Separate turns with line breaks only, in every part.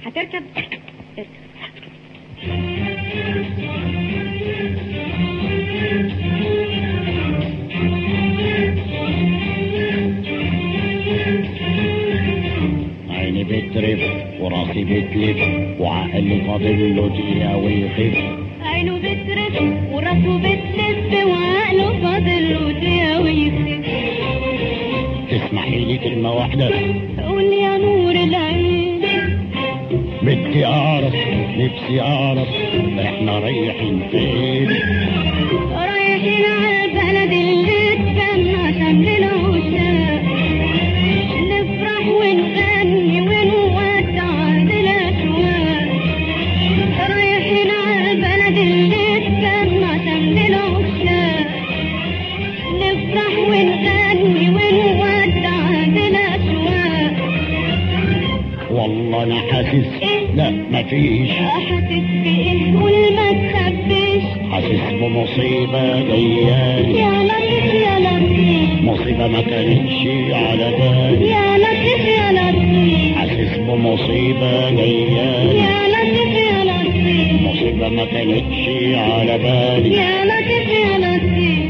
هتركب اركب
عيني بترف وراسي بتلف وعقلي فاضل له دقيقة ويخف
عينه بترف وراسه بتلف وعقله فاضل له دقيقة ويخف
تسمحي لي كلمة واحدة
قول يا نور العين
بدي أعرف نفسي أعرف إحنا رايحين فين
رايحين على البلد اللي اتجمع شملنا وشاق نفرح ونغني ونودع بالأشواق رايحين على البلد اللي اتجمع شملنا وشاق نفرح ونغني ونودع بالأشواق
والله أنا حاسس لا مفيش
حاسس بإيه قول ما تخبيش
حاسس بمصيبة جايالي
يا لطيف يا لطيف
مصيبة ما كانتش على بالي
يا لطيف يا لطيف
حاسس بمصيبة جايالي
يا لطيف يا لطيف
مصيبة ما كانتش على بالي
يا لطيف يا لطيف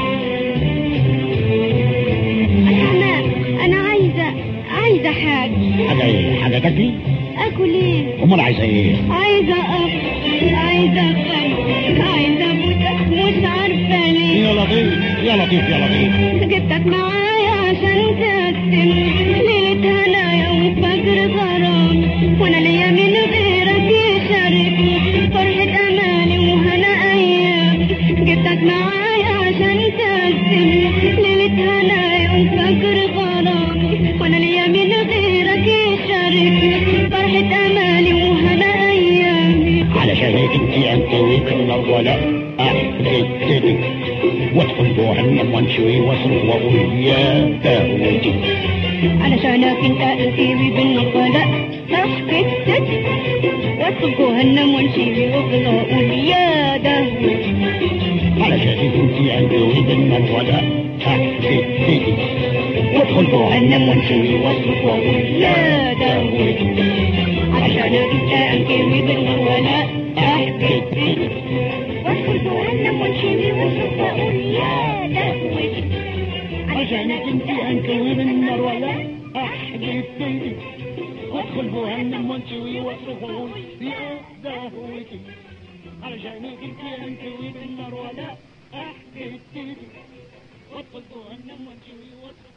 أنا أنا عايزة عايزة حاجة
حاجة إيه حاجة تاكلي
أكل إيه؟
أمال عايزة إيه
عايزة أكل عايزة أكل عايزة أبوسك مش عارفة ليه
يا لطيف يا لطيف يا لطيف
جبتك معايا عشان تقسم ليلة هنايا وفجر غرام وانا ليا من غيرك يشاركني فرحة امالي وهنا ايام جبتك معايا عشان تقسم ليلة هنايا وفجر غرام وانا ليا من غيرك يشاركني فرحة امالي وهنا ايامي
علشان انت انت من ولا احدثتك وادخل جهنم وانشوي واصرخ واقول يا داوودي
علشانك انت انتيبي بالنقلاء ضحكتك وادخل جهنم وانشيبي وافضل اقول يا دهوي
علشان انت انت من ولا احدثتك وادخل جهنم وانشوي واصرخ واقول يا داوودي
علشانك انت انتيبي بالنقلاء ضحكتك وادخل جهنم وانشيبي وافضل اقول يا دهوي
عشانك انت انكوي بالنار ولا احدثتك وادخل جهنم وانشوي واصرخ واقول يا داوودي علشانك انت انكوي بالنار ولا احدثتك وادخل جهنم وانشوي واصرخ